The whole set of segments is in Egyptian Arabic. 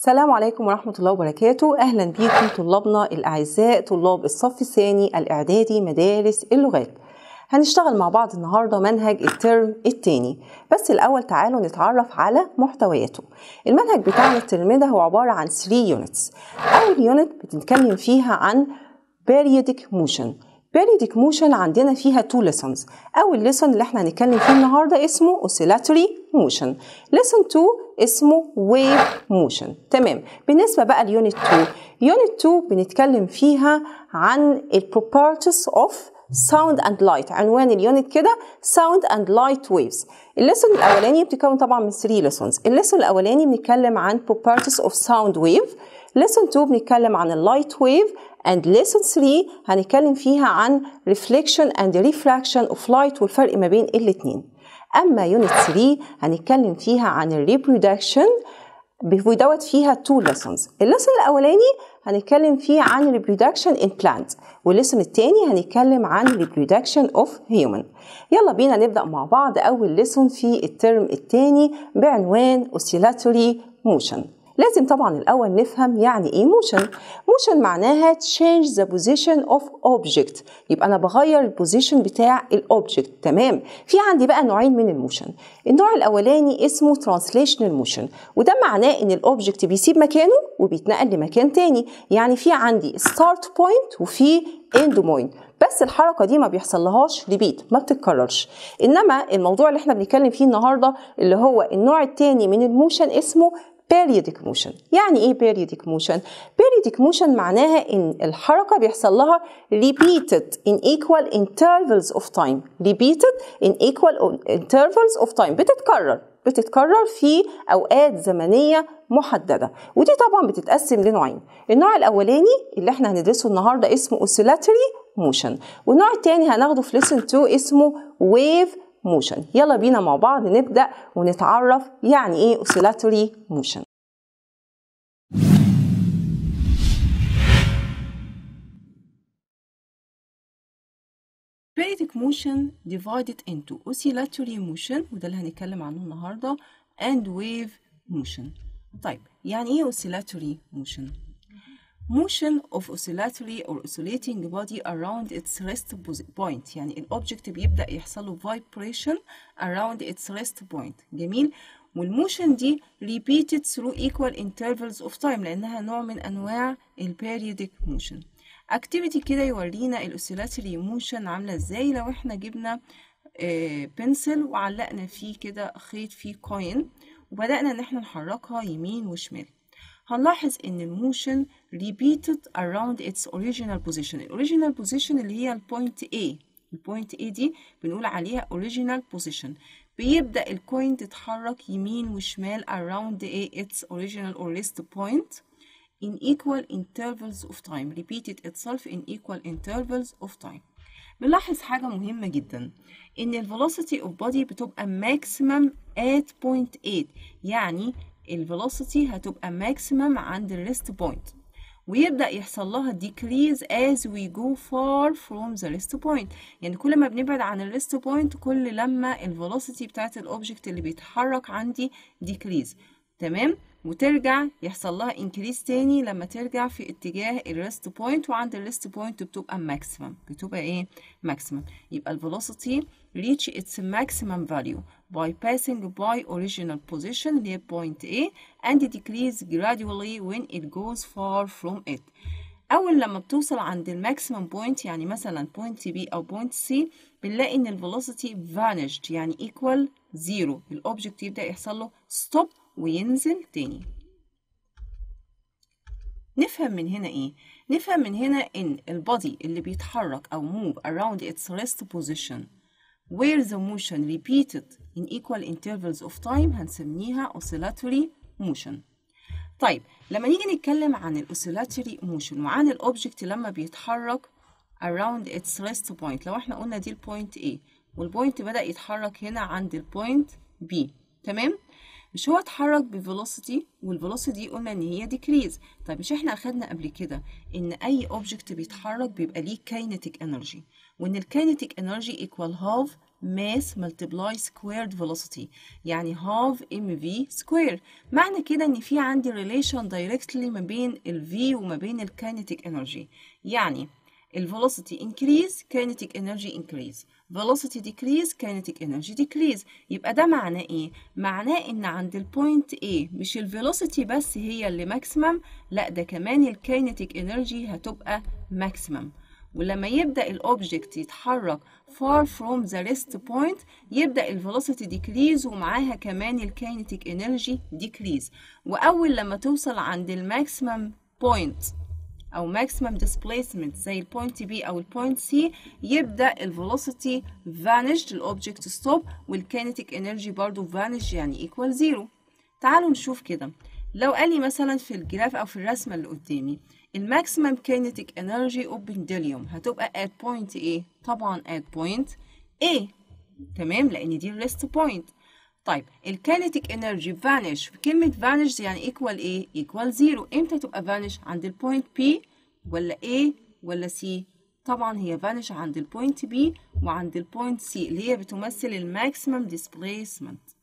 السلام عليكم ورحمة الله وبركاته أهلا بكم طلابنا الأعزاء طلاب الصف الثاني الإعدادي مدارس اللغات هنشتغل مع بعض النهاردة منهج الترم التاني بس الأول تعالوا نتعرف على محتوياته المنهج بتاعنا الترم ده هو عبارة عن 3 units أول يونت بنتكلم فيها عن periodic motion periodic motion عندنا فيها two lessons أول lesson اللي احنا هنتكلم فيه النهاردة اسمه oscillatory motion lesson 2 اسمه wave motion تمام بالنسبة بقى ليونت 2 يونت 2 بنتكلم فيها عن ال properties of sound and light عنوان اليونت كده sound and light waves الليسون الأولاني بتتكون طبعا من 3 lessons الليسون الأولاني بنتكلم عن properties of sound wave lesson 2 بنتكلم عن اللايت wave and lesson 3 هنتكلم فيها عن reflection and refraction of light والفرق ما بين الاتنين أما يونت 3 هنتكلم فيها عن الريبرودكشن ودوت فيها تو lessons الليسون الأولاني هنتكلم فيه عن reproduction in plant والليسون التاني هنتكلم عن reproduction of human يلا بينا نبدأ مع بعض أول ليسون في الترم التاني بعنوان oscillatory motion لازم طبعا الأول نفهم يعني إيه motion motion معناها change the position of object يبقى أنا بغير البوزيشن بتاع الأوبجكت تمام في عندي بقى نوعين من الموشن النوع الأولاني اسمه translational motion وده معناه إن الأوبجكت بيسيب مكانه وبيتنقل لمكان تاني يعني في عندي start point وفي end point بس الحركه دي ما بيحصلهاش ريبيت ما بتتكررش انما الموضوع اللي احنا بنتكلم فيه النهارده اللي هو النوع الثاني من الموشن اسمه periodic motion يعني ايه periodic motion periodic motion معناها ان الحركة بيحصل لها repeated in equal intervals of time repeated in equal intervals of time بتتكرر بتتكرر في اوقات زمنيه محدده ودي طبعا بتتقسم لنوعين النوع الاولاني اللي احنا هندرسه النهارده اسمه oscillatory motion والنوع الثاني هناخده في lesson 2 اسمه wave motion يلا بينا مع بعض نبدأ ونتعرف يعني ايه oscillatory motion periodic motion divided into oscillatory motion وده اللي هنتكلم عنه النهارده and wave motion طيب يعني ايه oscillatory motion motion of oscillatory or oscillating body around its rest point يعني الأوبجكت بيبدأ يحصل له vibration around its rest point جميل والموشن دي repeated through equal intervals of time لأنها نوع من أنواع ال periodic motion activity كده يورينا الأوسيلاتري موشن عاملة ازاي لو احنا جبنا بنسل وعلقنا فيه كده خيط فيه كوين وبدأنا ان احنا نحركها يمين وشمال هنلاحظ ان الموشن repeated around its original position الاوريجينال بوزيشن اللي هي البوينت A البوينت A دي بنقول عليها original position بيبدأ الكوين تتحرك يمين وشمال around A its original or rest point in equal intervals of time repeated itself in equal intervals of time بنلاحظ حاجة مهمة جدا إن ال velocity of body بتبقى maximum at point 8 يعني الفيلوسيتي هتبقى ماكسيمم عند الريست بوينت ويبدأ يحصل لها decrease as we go far from the rest point يعني كل ما بنبعد عن الريست بوينت كل لما الفيلوسيتي بتاعت الأوبجكت اللي بيتحرك عندي decrease تمام وترجع يحصل لها increase تاني لما ترجع في اتجاه الريست بوينت وعند الريست بوينت بتبقى ماكسيمم بتبقى ايه ماكسيمم يبقى الفيلوسيتي reach its maximum value by passing by original position اللي هي point A and decrease gradually when it goes far from it أول لما بتوصل عند الماكسيمم بوينت يعني مثلا point B أو point C بنلاقي إن الفيلوسيتي vanished يعني equal zero الأوبجكت يبدأ يحصل له stop وينزل تاني نفهم من هنا ايه نفهم من هنا ان البادي اللي بيتحرك او move around its rest position where the motion repeated in equal intervals of time هنسميها oscillatory motion طيب لما نيجي نتكلم عن الاوسيلاتوري موشن وعن الاوبجكت لما بيتحرك around its rest point لو احنا قلنا دي البوينت A والبوينت بدأ يتحرك هنا عند البوينت B تمام مش هو اتحرك بفيلوسيتي والفيلوسيتي قلنا ان هي ديكريز طيب مش احنا اخدنا قبل كده ان اي اوبجكت بيتحرك بيبقى ليه كاينتيك انرجي وان الكاينتيك انرجي ايكوال هاف mass multiply squared velocity يعني half mv square معنى كده ان في عندي relation directly ما بين ال v وما بين ال kinetic energy يعني ال velocity increase kinetic energy increase velocity decrease kinetic energy decrease يبقى ده معناه ايه معناه ان عند البوينت A مش ال velocity بس هي اللي maximum لا ده كمان ال kinetic energy هتبقى maximum ولما يبدأ الأوبجكت يتحرك far from the rest point يبدأ ال velocity decrease ومعاها كمان ال kinetic energy decrease وأول لما توصل عند ال maximum point أو maximum displacement زي البوينت B أو البوينت C يبدأ ال velocity vanish الأوبجكت stop والkinetic energy برضو vanish يعني equal zero تعالوا نشوف كده لو قال لي مثلا في الجراف أو في الرسمة اللي قدامي الماكسيمم kinetic energy of pendulum هتبقى at point A طبعا at point A تمام لأن دي الريست بوينت طيب الكينيتيك انرجي vanish كلمة vanish يعني equal ايه؟ equal zero امتى تبقى vanish؟ عند البوينت B ولا A ولا C؟ طبعا هي vanish عند البوينت B وعند البوينت C اللي هي بتمثل الماكسيمم displacement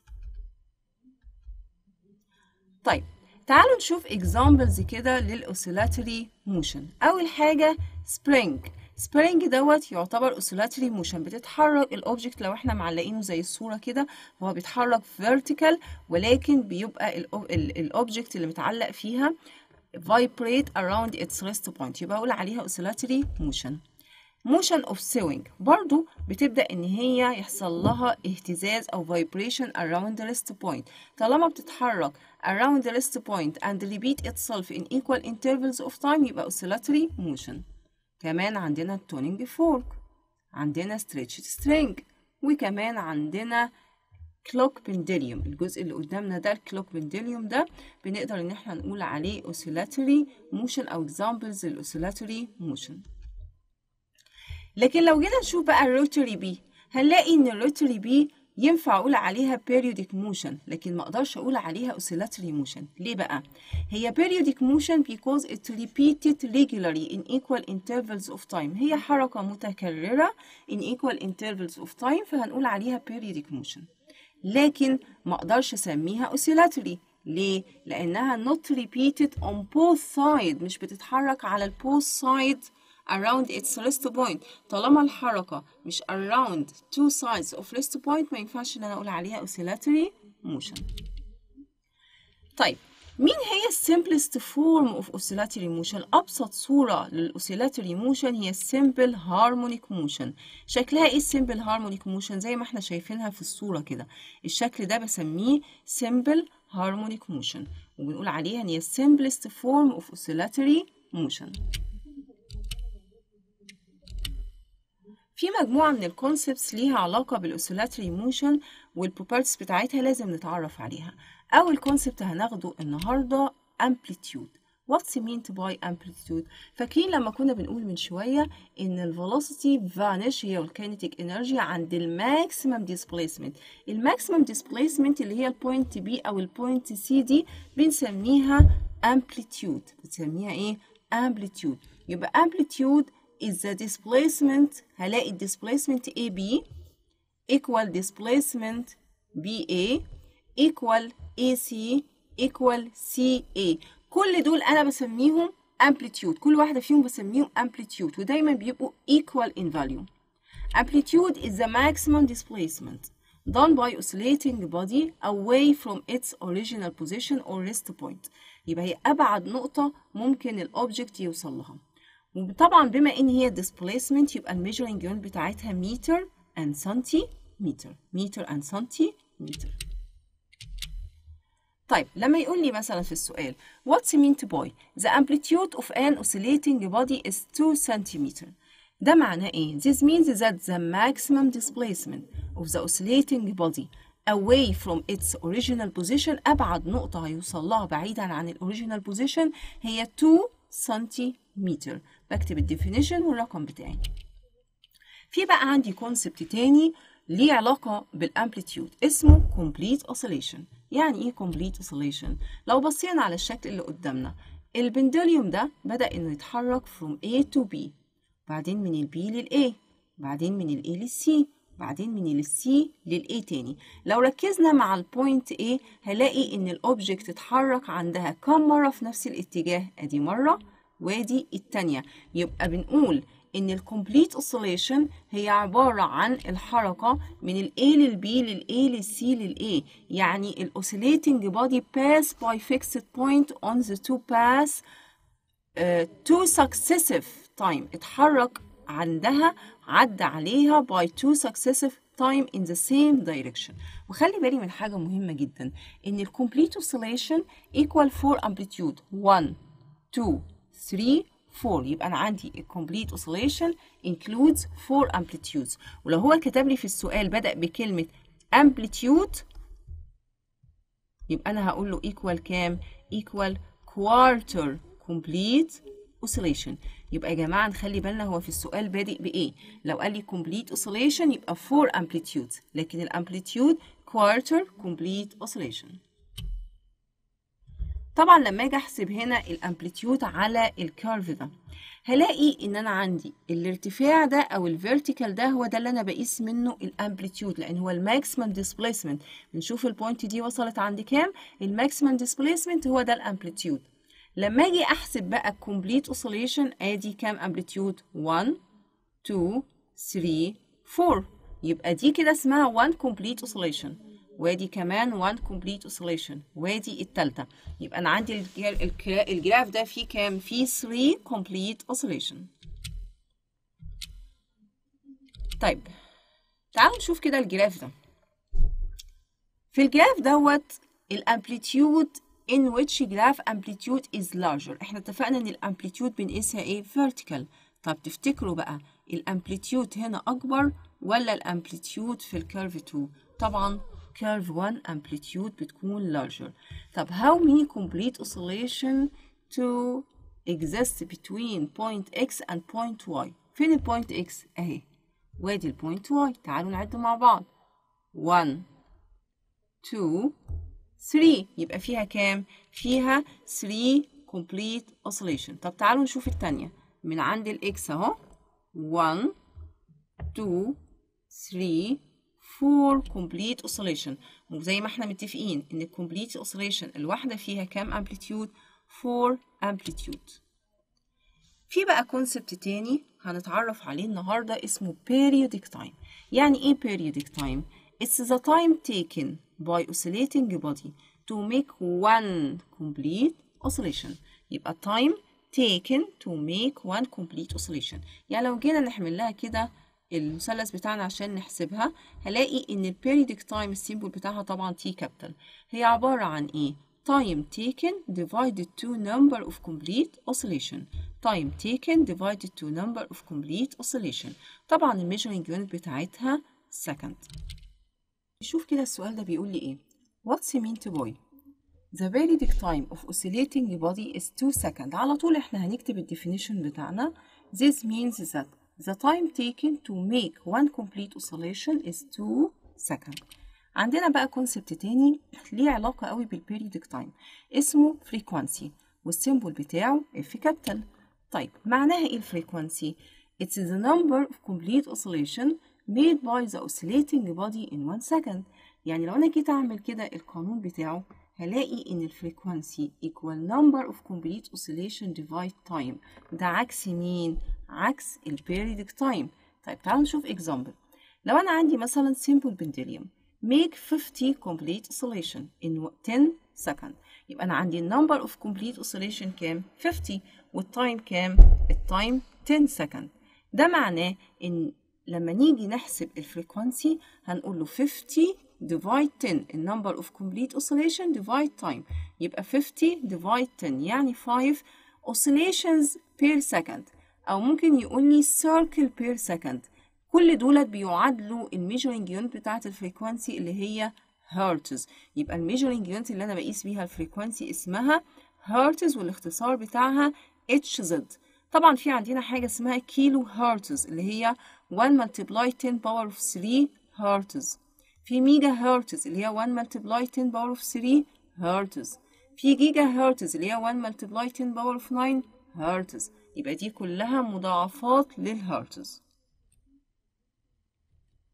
طيب تعالوا نشوف examples كده للأوسيلاتوري موشن أول حاجة spring spring دوت يعتبر oscillatory motion بتتحرك الاوبجكت لو احنا معلقينه زي الصورة كده هو بيتحرك vertical ولكن بيبقى الاوبجكت اللي متعلق فيها vibrate around its rest point يبقى اقول عليها oscillatory motion motion of sewing برضو بتبدأ إن هي يحصل لها اهتزاز أو vibration around the rest point طالما بتتحرك around the rest point and repeat itself in equal intervals of time يبقى oscillatory motion كمان عندنا التونينج فورك عندنا stretched string وكمان عندنا كلوك بندليوم الجزء اللي قدامنا ده الكلوك بندليوم ده بنقدر ان احنا نقول عليه oscillatory motion او examples للoscillatory motion لكن لو جينا نشوف بقى الروتري بي هنلاقي ان الروتري بي ينفع اقول عليها periodic motion لكن ما اقدرش اقول عليها oscillatory motion ليه بقى هي periodic motion because it repeated regularly in equal intervals of time هي حركة متكررة in equal intervals of time فهنقول عليها periodic motion لكن ما اقدرش اسميها oscillatory ليه؟ لأنها not repeated on both sides مش بتتحرك على ال both sides around its rest point طالما الحركة مش around two sides of rest point ما ينفعش ان انا اقول عليها oscillatory motion طيب مين هي simplest form of oscillatory motion أبسط صورة للأوسيلاتوري motion هي simple harmonic motion شكلها إيه simple harmonic motion زي ما إحنا شايفينها في الصورة كده الشكل ده بسميه simple harmonic motion وبنقول عليها إن هي simplest form of oscillatory motion في مجموعة من الكونسبتس ليها علاقة بالأوسيلاتوري موشن والبروبرتيز بتاعتها لازم نتعرف عليها أول كونسبت هناخده النهاردة amplitude What's meant by amplitude؟ فاكرين لما كنا بنقول من شوية إن ال velocity vanish هي الكينيتيك انرجي عند الماكسيمم displacement الماكسيمم displacement اللي هي البوينت B أو البوينت C دي بنسميها amplitude بنسميها إيه؟ amplitude يبقى amplitude is the displacement هلاقي ال displacement AB equal displacement BA equal AC equal CA كل دول أنا بسميهم amplitude كل واحدة فيهم بسميهم amplitude ودايما بيبقوا equal in value amplitude is the maximum displacement done by oscillating body away from its original position or rest point يبقى هي أبعد نقطة ممكن الأوبجكت يوصل لها وطبعا بما ان هي displacement يبقى الميجرنج يونت بتاعتها متر and سنتيمتر متر and سنتيمتر طيب لما يقول لي مثلا في السؤال what's meant by the amplitude of an oscillating body is 2 centimeter ده معناه ايه this means that the maximum displacement of the oscillating body away from its original position أبعد نقطة هيوصل لها بعيدا عن الأوريجينال position هي 2 سنتيمتر بكتب الديفينيشن والرقم بتاعي في بقى عندي كونسبت تاني ليه علاقة بالامبليتيود اسمه complete oscillation يعني ايه complete oscillation لو بصينا على الشكل اللي قدامنا البندوليوم ده بدأ انه يتحرك from A to B بعدين من ال B لل A بعدين من ال A لل C بعدين من السي للاي تاني لو ركزنا مع البوينت A هلاقي ان الاوبجكت اتحرك عندها كم مرة في نفس الاتجاه ادي مرة وادي التانية يبقى بنقول ان الكومبليت اوسيليشن هي عبارة عن الحركة من ال A لل B لل A لل C لل A يعني ال oscillating body pass by fixed point on the two pass uh, two successive time اتحرك عندها عدى عليها by two successive time in the same direction وخلي بالي من حاجة مهمة جدا ان ال complete oscillation equal for amplitude 1 2 3 4 يبقى انا عندي ال complete oscillation includes 4 amplitudes ولو هو كتب لي في السؤال بدأ بكلمة amplitude يبقى انا هقول له equal كام equal quarter complete oscillation يبقى يا جماعة نخلي بالنا هو في السؤال بادئ بإيه لو قال لي complete oscillation يبقى 4 amplitudes لكن الامبليتيود quarter complete oscillation طبعا لما اجي احسب هنا الامبليتيود على الكيرف ده هلاقي ان انا عندي الارتفاع ده او الفيرتيكال ده هو ده اللي انا بقيس منه الامبليتيود لان هو الماكسيمم ديسبيسمنت بنشوف البوينت دي وصلت عند كام الماكسيمم ديسبيسمنت هو ده الامبليتيود لما اجي احسب بقى الكومبليت اوسيليشن ادي كام امبليتيود 1 2 3 4 يبقى دي كده اسمها 1 كومبليت اوسيليشن وادي كمان 1 كومبليت اوسيليشن وادي التالتة يبقى انا عندي الجراف ده فيه كام فيه 3 كومبليت اوسيليشن طيب تعالوا نشوف كده الجراف ده في الجراف دوت الامبليتيود in which graph amplitude is larger احنا اتفقنا ان الامبليتيود بنقيسها ايه vertical طب تفتكروا بقى الامبليتيود هنا اكبر ولا الامبليتيود في الكيرف 2 طبعا curve 1 amplitude بتكون larger طب how many complete oscillation to exist between point x and point y فين البوينت x اهي وادي البوينت y تعالوا نعد مع بعض 1 2 3 يبقى فيها كام فيها 3 complete oscillation طب تعالوا نشوف التانية من عند الاكس اهو 1 2 3 4 complete oscillation وزي ما احنا متفقين ان complete oscillation الواحدة فيها كام amplitude 4 amplitude في بقى كونسبت تاني هنتعرف عليه النهاردة اسمه periodic time يعني ايه periodic time it's the time taken by oscillating body to make one complete oscillation يبقى time taken to make one complete oscillation يعني لو جينا نحمل لها كده المثلث بتاعنا عشان نحسبها هلاقي ان البيريودك تايم السيمبل بتاعها طبعا تي كابيتال هي عبارة عن ايه time taken divided to number of complete oscillation time taken divided to number of complete oscillation طبعا الميجرنج يونت بتاعتها second نشوف كده السؤال ده بيقول لي ايه what's mean to boy The periodic time of oscillating body is 2 seconds على طول احنا هنكتب الديفينيشن بتاعنا This means that the time taken to make one complete oscillation is 2 seconds عندنا بقى كونسبت تاني ليه علاقة قوي بالبيريودك تايم اسمه frequency والسيمبل بتاعه F capital طيب معناها ايه الفريكوانسي؟ It's the number of complete oscillation made by the oscillating body in one second يعني لو انا جيت اعمل كده القانون بتاعه هلاقي ان الفريكوانسي equal number of complete oscillation divide time ده عكس مين؟ عكس البيريودك تايم طيب تعالوا نشوف example لو انا عندي مثلا simple pendulum make 50 complete oscillation in 10 second يبقى انا عندي number of complete oscillation كام 50 والتايم كام التايم 10 second ده معناه ان لما نيجي نحسب الفريكوانسي هنقول له 50 divide 10 ال number of complete oscillation divide time يبقى 50 divide 10 يعني 5 oscillations per second أو ممكن يقول لي circle per second كل دولت بيعادلوا الميجرنج يونت بتاعة الفريكوانسي اللي هي هرتز يبقى الميجرنج يونت اللي أنا بقيس بيها الفريكوانسي اسمها هرتز والاختصار بتاعها اتش زد طبعا في عندنا حاجة اسمها كيلو هرتز اللي هي 1 multiply 10 power of 3 هرتز في ميجا هرتز اللي هي 1 multiply 10 power of 3 هرتز في جيجا هرتز اللي هي 1 multiply 10 power of 9 هرتز يبقى دي كلها مضاعفات للهرتز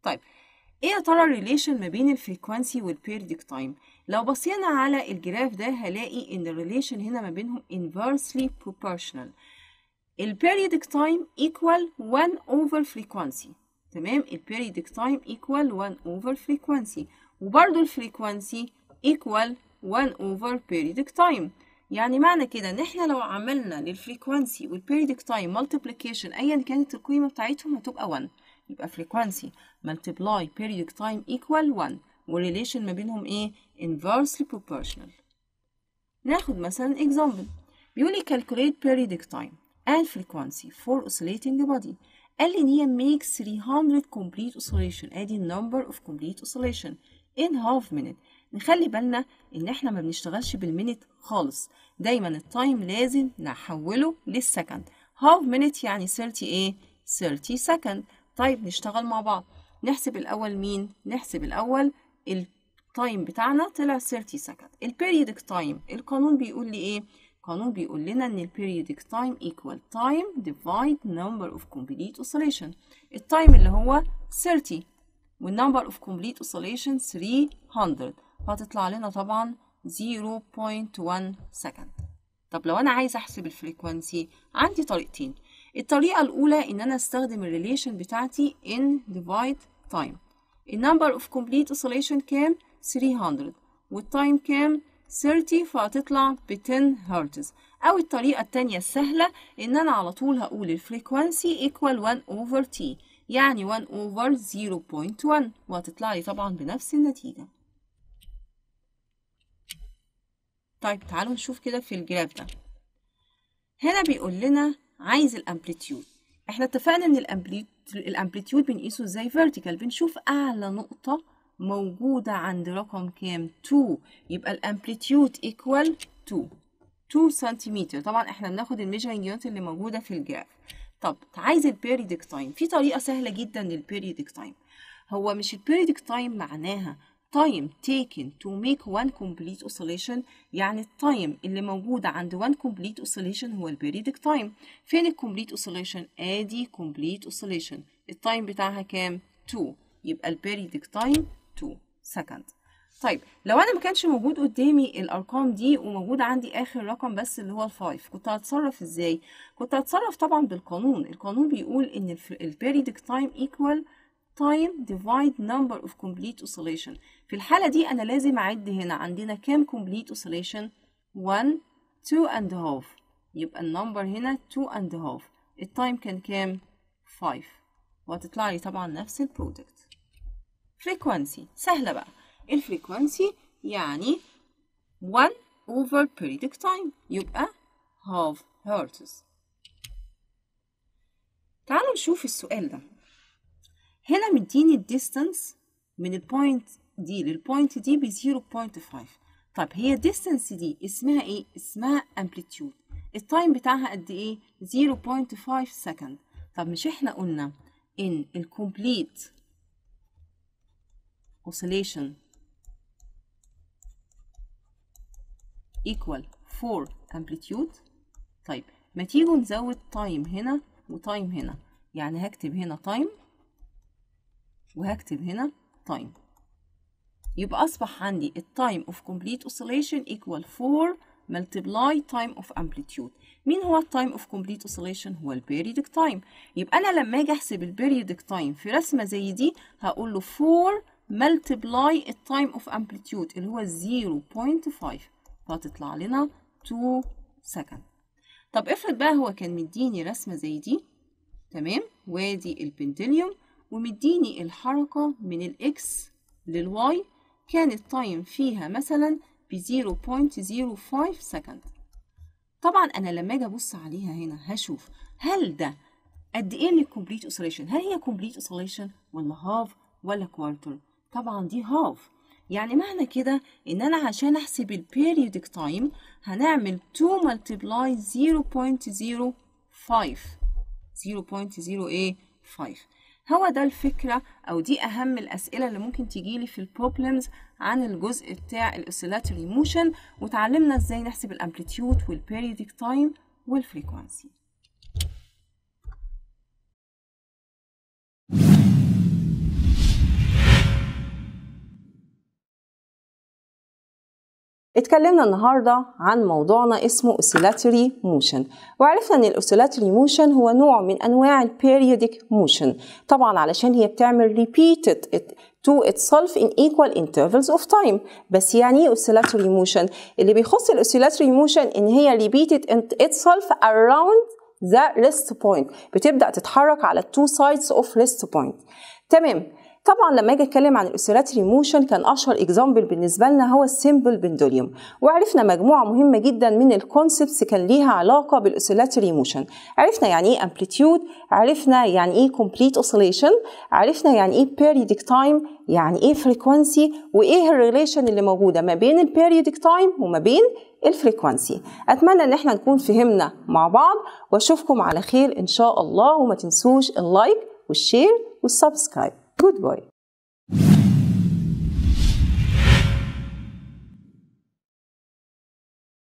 طيب ايه يا ترى الريليشن ما بين الفريكوانسي والبيريودك تايم لو بصينا على الجراف ده هلاقي ان الريليشن هنا ما بينهم inversely proportional البيريودك تايم equal 1 over frequency تمام البيريودك تايم equal 1 over frequency وبرضو الفريكوانسي equal 1 over periodic time يعني معنى كده ان احنا لو عملنا للفريكوانسي والبيريودك تايم مالتيبليكيشن ايا كانت القيمه بتاعتهم هتبقى 1 يبقى فريكوانسي multiply periodic time equal 1 والريليشن ما بينهم ايه inversely proportional ناخد مثلا example بيقول لي calculate periodic time and frequency for oscillating body قال لي ان هي make 300 complete oscillation ادي number of complete oscillation in half minute نخلي بالنا ان احنا ما بنشتغلش بالمينت خالص دايما التايم لازم نحوله للسكند half minute يعني 30 ايه 30 سكند طيب نشتغل مع بعض نحسب الاول مين نحسب الاول التايم بتاعنا طلع 30 سكند البيريودك تايم القانون بيقول لي ايه القانون بيقول لنا ان البيريودك تايم equal time divide number of complete oscillation التايم اللي هو 30 والنمبر اوف complete oscillation 300 فهتطلع لنا طبعا 0.1 سكند طب لو انا عايز احسب الفريكوانسي عندي طريقتين الطريقه الاولى ان انا استخدم الريليشن بتاعتي in divide time النمبر اوف complete oscillation كام 300 والتايم كام 30 فهتطلع ب 10 هرتز او الطريقه الثانيه السهله ان انا على طول هقول الفريكوانسي equal 1 over t يعني 1 over 0.1 وهتطلع لي طبعا بنفس النتيجه طيب تعالوا نشوف كده في الجراف ده هنا بيقول لنا عايز الامبليتيود احنا اتفقنا ان الامبليتيود بنقيسه ازاي فيرتيكال بنشوف اعلى نقطة موجودة عند رقم كام 2 يبقى الامبليتيود ايكوال 2 2 سنتيمتر طبعا احنا بناخد الميجرنج يونت اللي موجودة في الجراف طب عايز البيريودك تايم في طريقة سهلة جدا للبيريودك تايم هو مش البيريودك تايم معناها time taken to make one complete oscillation يعني التايم اللي موجود عند one complete oscillation هو البيريودك تايم فين الكومبليت oscillation ادي complete oscillation التايم بتاعها كام 2 يبقى البيريودك تايم 2 سكند طيب لو انا ما كانش موجود قدامي الارقام دي وموجود عندي اخر رقم بس اللي هو الفايف كنت هتصرف ازاي كنت هتصرف طبعا بالقانون القانون بيقول ان البيريودك تايم equal time divide number of complete oscillation في الحالة دي أنا لازم أعد هنا عندنا كام complete oscillation 1 2 and half يبقى النمبر هنا 2 and half التايم كان كام 5 وهتطلع لي طبعا نفس البرودكت frequency سهلة بقى الفريكوانسي يعني 1 over periodic time يبقى half hertz تعالوا نشوف السؤال ده هنا مديني الديستانس من البوينت دي للبوينت دي ب 0.5 طب هي الديستانس دي اسمها ايه اسمها امبليتيود التايم بتاعها قد ايه 0.5 سكند طب مش احنا قلنا ان الكومبليت oscillation equal 4 amplitude طيب ما تيجوا نزود تايم هنا وتايم هنا يعني هكتب هنا تايم وهكتب هنا time يبقى أصبح عندي التايم of complete oscillation equal 4 multiply time of amplitude مين هو التايم of complete oscillation هو البيريودك تايم يبقى أنا لما أجي أحسب البيريودك تايم في رسمة زي دي هقول له 4 multiply التايم of amplitude اللي هو 0.5 فهتطلع لنا 2 second طب افرض بقى هو كان مديني رسمة زي دي تمام وادي البنتليوم ومديني الحركة من الإكس للواي كان التايم فيها مثلا ب 0.05 سكند طبعا أنا لما أجي أبص عليها هنا هشوف هل ده قد إيه من الكومبليت أوسيليشن هل هي كومبليت أوسيليشن ولا هاف ولا كوارتر طبعا دي هاف يعني معنى كده ان انا عشان احسب البيريودك تايم هنعمل 2 multiply 0.05 0.05 هو ده الفكرة أو دي أهم الأسئلة اللي ممكن تجيلي في البروبلمز عن الجزء بتاع الأوسيلاتوري موشن وتعلمنا إزاي نحسب الأمبليتيود والبيريودك تايم والفريكوانسي اتكلمنا النهاردة عن موضوعنا اسمه oscillatory motion وعرفنا ان الاوسيلاتوري موشن هو نوع من انواع البيريودك موشن طبعا علشان هي بتعمل repeated to itself in equal intervals of time بس يعني ايه oscillatory motion اللي بيخص الاوسيلاتوري موشن ان هي repeated itself around the rest point بتبدأ تتحرك على two sides of rest point تمام طبعا لما اجي اتكلم عن الاوسيلاتري موشن كان اشهر اكزامبل بالنسبه لنا هو السيمبل بندوليوم وعرفنا مجموعه مهمه جدا من الكونسبتس كان ليها علاقه بالاوسيلاتري موشن عرفنا يعني ايه امبليتيود عرفنا يعني ايه كومبليت اوسيليشن عرفنا يعني ايه بيريودك تايم يعني ايه فريكوانسي وايه الريليشن اللي موجوده ما بين البيريودك تايم وما بين الفريكوانسي اتمنى ان احنا نكون فهمنا مع بعض واشوفكم على خير ان شاء الله وما تنسوش اللايك والشير والسبسكرايب Goodbye.